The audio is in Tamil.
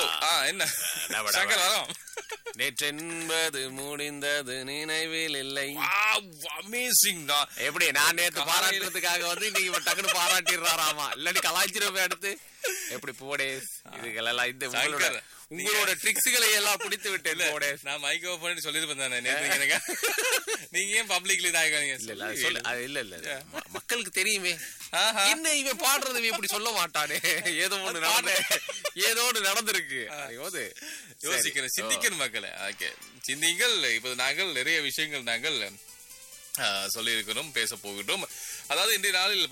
ஆ என்ன டப, டப. சங்கர் வரோம் நேற்றென்பது முடிந்தது நினைவில் இல்லை அமேசிங் தான் எப்படி நான் நேத்து பாராட்டுறதுக்காக வந்து இன்னைக்கு இவன் டக்குனு பாராட்டிடுறாராமா இல்லாட்டி கலாய்ச்சிருப்ப அடுத்து எப்படி போடே இதுகளெல்லாம் இந்த உங்களோட சங்கர், உங்களோட ட்ரிக்ஸ்களை எல்லாம் பிடித்து விட்டேன் போடே நான் மைக் ஓபன் பண்ணி சொல்லிருப்பேன் தானே நேத்து எனக்கு நீங்க ஏன் பப்ளிக்ல இதாகாதீங்க இல்ல இல்ல அது சொல்லு அது இல்ல இல்ல ம- மக்களுக்கு தெரியுமே ஆஹா. என்ன இவன் பாடுறது இவன் இப்படி சொல்ல மாட்டானே ஏதோ ஒண்ணு நடந்து ஏதோ ஒண்ணு நடந்திருக்கு போது யோசிக்கிறேன் சிந்திக்கணும் மக்களை ஓகே சிந்திங்கள் இப்போது நாங்கள் நிறைய விஷயங்கள் நாங்கள் சொல்லியிருக்கிறோம் பேச போகிட்டோம் அதாவது இன்றைய நாளில்